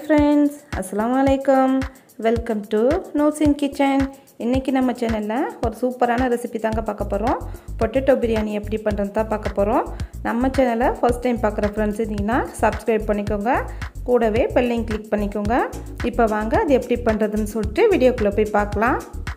friends அஸ்ஸலாமு அலைக்கும் welcome to Noah's in kitchen இன்றைக்கி நம்ம சேனலில் ஒரு சூப்பரான ரெசிபி தாங்க பார்க்க போகிறோம் பொட்டேட்டோ பிரியாணி எப்படி பண்ணுறது தான் பார்க்க போகிறோம் நம்ம சேனலை ஃபர்ஸ்ட் டைம் பார்க்குற ஃப்ரெண்ட்ஸ் இருந்தீங்கன்னா சப்ஸ்கிரைப் பண்ணிக்கோங்க கூடவே பெல்லையும் கிளிக் பண்ணிக்கோங்க இப்போ வாங்க அது எப்படி பண்ணுறதுன்னு சொல்லிட்டு வீடியோக்குள்ளே போய் பார்க்கலாம்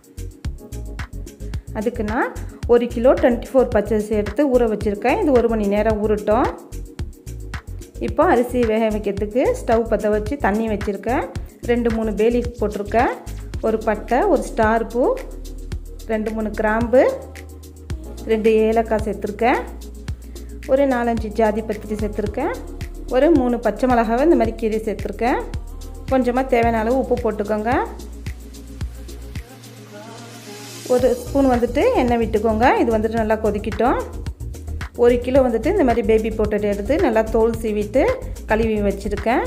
அதுக்கு நான் ஒரு கிலோ டுவெண்ட்டி ஃபோர் பச்சரிசி எடுத்து ஊற வச்சுருக்கேன் இது ஒரு மணி நேரம் ஊறட்டும் இப்போ அரிசி வேக வைக்கிறதுக்கு ஸ்டவ் பற்ற வச்சு தண்ணி வச்சுருக்கேன் ரெண்டு மூணு பேலீஃப் போட்டிருக்கேன் ஒரு பட்டை ஒரு ஸ்டார் பூ ரெண்டு மூணு கிராம்பு ரெண்டு ஏலக்காய் சேர்த்துருக்கேன் ஒரு நாலஞ்சு ஜாதி பத்திரி சேர்த்துருக்கேன் ஒரு மூணு பச்சை மிளகாவை இந்த மாதிரி கீரை சேர்த்துருக்கேன் கொஞ்சமாக தேவையான அளவு உப்பு போட்டுக்கோங்க ஒரு ஸ்பூன் வந்துட்டு எண்ணெய் விட்டுக்கோங்க இது வந்துட்டு நல்லா கொதிக்கிட்டோம் ஒரு கிலோ வந்துட்டு இந்த மாதிரி பேபி போட்டட் எடுத்து நல்லா தோல் சீவிட்டு கழுவி வச்சுருக்கேன்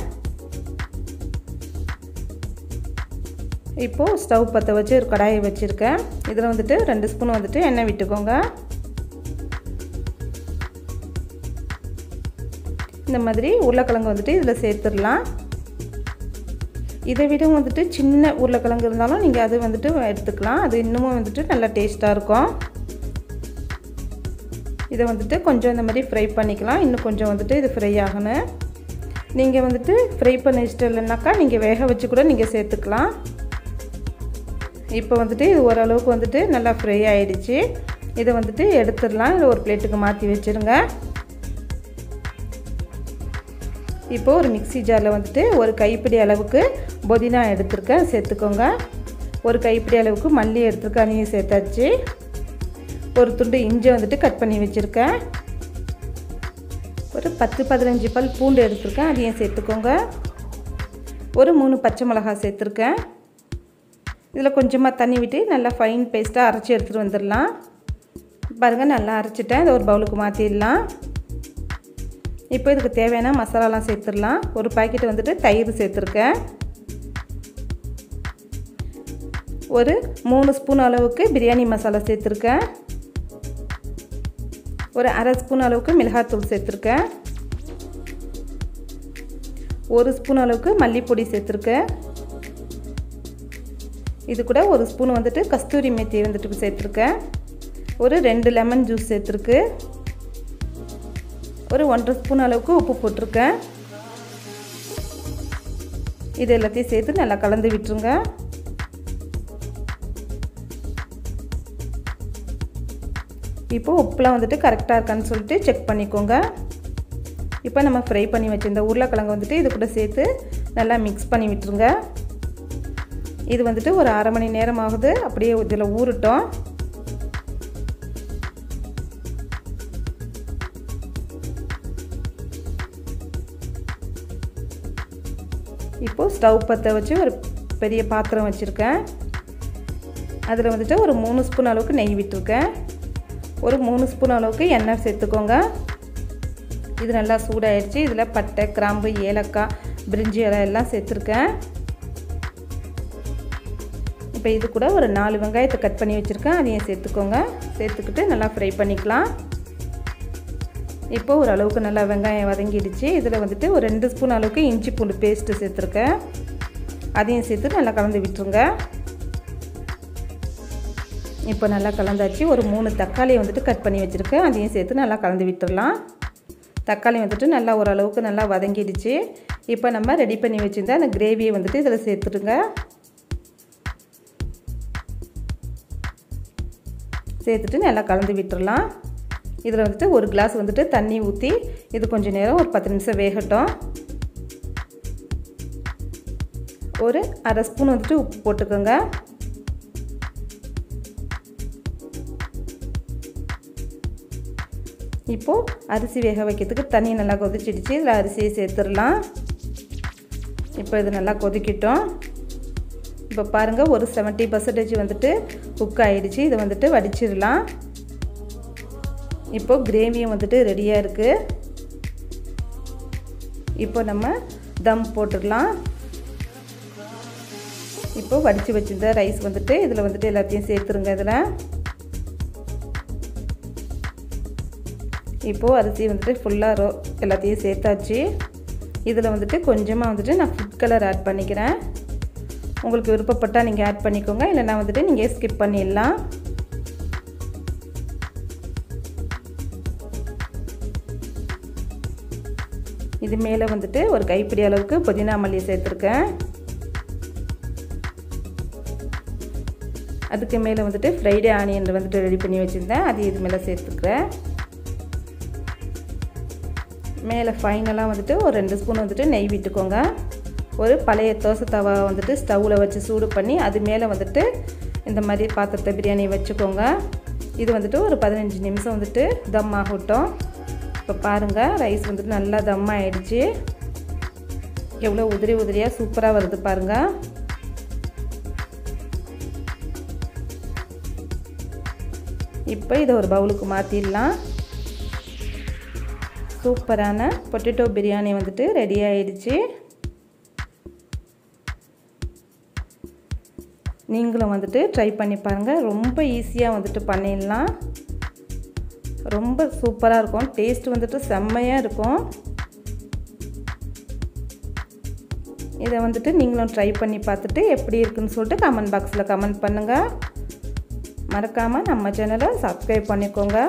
இப்போது ஸ்டவ் பற்ற வச்சு ஒரு கடாயை வச்சுருக்கேன் இதில் வந்துட்டு ரெண்டு ஸ்பூன் வந்துட்டு எண்ணெய் விட்டுக்கோங்க இந்த மாதிரி உருளைக்கிழங்கு வந்துட்டு இதில் சேர்த்துடலாம் இதை விட வந்துட்டு சின்ன உருளைக்கிழங்கு இருந்தாலும் நீங்கள் அது வந்துட்டு எடுத்துக்கலாம் அது இன்னமும் வந்துட்டு நல்லா டேஸ்ட்டாக இருக்கும் இதை வந்துட்டு கொஞ்சம் இந்த மாதிரி ஃப்ரை பண்ணிக்கலாம் இன்னும் கொஞ்சம் வந்துட்டு இது ஃப்ரை ஆகணும் நீங்கள் வந்துட்டு ஃப்ரை பண்ண இஷ்டம் இல்லைனாக்கா நீங்கள் வேக வச்சு கூட நீங்கள் சேர்த்துக்கலாம் இப்போ வந்துட்டு இது ஓரளவுக்கு வந்துட்டு நல்லா ஃப்ரை ஆகிடுச்சு இதை வந்துட்டு எடுத்துடலாம் இல்லை ஒரு பிளேட்டுக்கு மாற்றி வச்சுருங்க இப்போது ஒரு மிக்சி ஜாரில் வந்துட்டு ஒரு கைப்பிடி அளவுக்கு புதினா எடுத்திருக்கேன் சேர்த்துக்கோங்க ஒரு கைப்பிடி அளவுக்கு மல்லி எடுத்துருக்கேன் அதையும் சேர்த்தாச்சு ஒரு துண்டு இஞ்சி வந்துட்டு கட் பண்ணி வச்சுருக்கேன் ஒரு பத்து பதினஞ்சு பல் பூண்டு எடுத்திருக்கேன் அதையும் சேர்த்துக்கோங்க ஒரு மூணு பச்சை மிளகாய் சேர்த்துருக்கேன் இதில் கொஞ்சமாக தண்ணி விட்டு நல்லா ஃபைன் பேஸ்ட்டாக அரைச்சி எடுத்துகிட்டு வந்துடலாம் பாருங்கள் நல்லா அரைச்சிட்டேன் இதை ஒரு பவுலுக்கு மாற்றிடலாம் இப்போ இதுக்கு தேவையான மசாலாலாம் சேர்த்துடலாம் ஒரு பாக்கெட் வந்துட்டு தயிர் சேர்த்துருக்கேன் ஒரு மூணு ஸ்பூன் அளவுக்கு பிரியாணி மசாலா சேர்த்துருக்கேன் ஒரு அரை ஸ்பூன் அளவுக்கு மிளகாத்தூள் சேர்த்துருக்கேன் ஒரு ஸ்பூன் அளவுக்கு மல்லிப்பொடி சேர்த்துருக்கேன் இது கூட ஒரு ஸ்பூன் வந்துட்டு கஸ்தூரி மேத்தி வந்துட்டு சேர்த்துருக்கேன் ஒரு ரெண்டு லெமன் ஜூஸ் சேர்த்துருக்கு ஒரு ஒன்றரை ஸ்பூன் அளவுக்கு உப்பு போட்டிருக்கேன் இது எல்லாத்தையும் சேர்த்து நல்லா கலந்து விட்டுருங்க இப்போது உப்புலாம் வந்துட்டு கரெக்டாக இருக்கான்னு சொல்லிட்டு செக் பண்ணிக்கோங்க இப்போ நம்ம ஃப்ரை பண்ணி வச்சுருந்த உருளைக்கிழங்கு வந்துட்டு இது கூட சேர்த்து நல்லா மிக்ஸ் பண்ணி விட்டுருங்க இது வந்துட்டு ஒரு அரை மணி நேரம் ஆகுது அப்படியே இதில் ஊறட்டும் இப்போது ஸ்டவ் பற்ற வச்சு ஒரு பெரிய பாத்திரம் வச்சுருக்கேன் அதில் வந்துட்டு ஒரு மூணு ஸ்பூன் அளவுக்கு நெய் விட்டுருக்கேன் ஒரு மூணு ஸ்பூன் அளவுக்கு எண்ணெய் சேர்த்துக்கோங்க இது நல்லா சூடாயிடுச்சு இதில் பட்டை கிராம்பு ஏலக்காய் பிரிஞ்சி இலை எல்லாம் சேர்த்துருக்கேன் இப்போ இது கூட ஒரு நாலு வெங்காயத்தை கட் பண்ணி வச்சுருக்கேன் அதையும் சேர்த்துக்கோங்க சேர்த்துக்கிட்டு நல்லா ஃப்ரை பண்ணிக்கலாம் இப்போ ஓரளவுக்கு நல்லா வெங்காயம் வதங்கிடுச்சு இதில் வந்துட்டு ஒரு ரெண்டு ஸ்பூன் அளவுக்கு இஞ்சி பூண்டு பேஸ்ட்டு சேர்த்துருக்கேன் அதையும் சேர்த்து நல்லா கலந்து விட்டுருங்க இப்போ நல்லா கலந்தாச்சு ஒரு மூணு தக்காளியை வந்துட்டு கட் பண்ணி வச்சுருக்கேன் அதையும் சேர்த்து நல்லா கலந்து விட்டுடலாம் தக்காளி வந்துட்டு நல்லா ஓரளவுக்கு நல்லா வதங்கிடுச்சு இப்போ நம்ம ரெடி பண்ணி வச்சுருந்தா அந்த கிரேவியை வந்துட்டு இதில் சேர்த்துடுங்க சேர்த்துட்டு நல்லா கலந்து விட்டுடலாம் இதில் வந்துட்டு ஒரு கிளாஸ் வந்துட்டு தண்ணி ஊற்றி இது கொஞ்சம் நேரம் ஒரு பத்து நிமிஷம் வேகட்டும் ஒரு அரை ஸ்பூன் வந்துட்டு உப்பு போட்டுக்கோங்க இப்போது அரிசி வேக வைக்கிறதுக்கு தண்ணி நல்லா கொதிச்சிடுச்சு இதில் அரிசியை சேர்த்துடலாம் இப்போ இது நல்லா கொதிக்கிட்டோம் இப்போ பாருங்கள் ஒரு செவன்ட்டி பர்சன்டேஜ் வந்துட்டு குக் ஆகிடுச்சு இதை வந்துட்டு வடிச்சிடலாம் இப்போது கிரேவியும் வந்துட்டு ரெடியாக இருக்குது இப்போ நம்ம தம் போட்டுடலாம் இப்போ வடித்து வச்சுருந்த ரைஸ் வந்துட்டு இதில் வந்துட்டு எல்லாத்தையும் சேர்த்துருங்க இதில் இப்போது அரிசி வந்துட்டு ஃபுல்லாக ரோ எல்லாத்தையும் சேர்த்தாச்சு இதில் வந்துட்டு கொஞ்சமாக வந்துட்டு நான் ஃபுட் கலர் ஆட் பண்ணிக்கிறேன் உங்களுக்கு விருப்பப்பட்டால் நீங்கள் ஆட் பண்ணிக்கோங்க இல்லைனா வந்துட்டு நீங்கள் ஸ்கிப் பண்ணிடலாம் இது மேலே வந்துட்டு ஒரு கைப்பிடி அளவுக்கு புதினா மல்லி சேர்த்துருக்கேன் அதுக்கு மேலே வந்துட்டு ஃப்ரைடே ஆனியன் வந்துட்டு ரெடி பண்ணி வச்சுருந்தேன் அது இது மேலே சேர்த்துக்கிறேன் மேலே ஃபைனலாக வந்துட்டு ஒரு ரெண்டு ஸ்பூன் வந்துட்டு நெய் விட்டுக்கோங்க ஒரு பழைய தோசை தவா வந்துட்டு ஸ்டவ்வில் வச்சு சூடு பண்ணி அது மேலே வந்துட்டு இந்த மாதிரி பாத்திரத்தை பிரியாணி வச்சுக்கோங்க இது வந்துட்டு ஒரு பதினஞ்சு நிமிஷம் வந்துட்டு தம் ஆகட்டும் இப்போ பாருங்கள் ரைஸ் வந்துட்டு நல்லா தம் ஆகிடுச்சு எவ்வளோ உதிரி உதிரியாக சூப்பராக வருது பாருங்கள் இப்போ இதை ஒரு பவுலுக்கு மாற்றிடலாம் சூப்பரான பொட்டேட்டோ பிரியாணி வந்துட்டு ரெடி ஆயிடுச்சு நீங்களும் வந்துட்டு ட்ரை பண்ணி பாருங்கள் ரொம்ப ஈஸியாக வந்துட்டு பண்ணிடலாம் ரொம்ப சூப்பராக இருக்கும் டேஸ்ட் வந்துட்டு செம்மையாக இருக்கும் இதை வந்துட்டு நீங்களும் ட்ரை பண்ணி பார்த்துட்டு எப்படி இருக்குன்னு சொல்லிட்டு கமெண்ட் பாக்ஸில் கமெண்ட் பண்ணுங்கள் மறக்காமல் நம்ம சேனலை சப்ஸ்கிரைப் பண்ணிக்கோங்க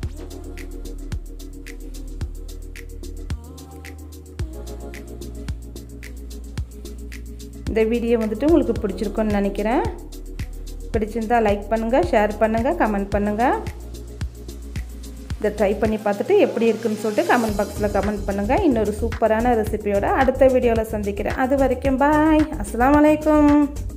இந்த வீடியோ வந்துட்டு உங்களுக்கு பிடிச்சிருக்குன்னு நினைக்கிறேன் பிடிச்சிருந்தா லைக் பண்ணுங்கள் ஷேர் பண்ணுங்கள் கமெண்ட் பண்ணுங்கள் இதை ட்ரை பண்ணி பார்த்துட்டு எப்படி இருக்குன்னு சொல்லிட்டு கமெண்ட் பாக்ஸில் கமெண்ட் பண்ணுங்கள் இன்னொரு சூப்பரான ரெசிபியோட அடுத்த வீடியோவில் சந்திக்கிறேன் அது வரைக்கும் பாய் அஸ்லாம் வலைக்கம்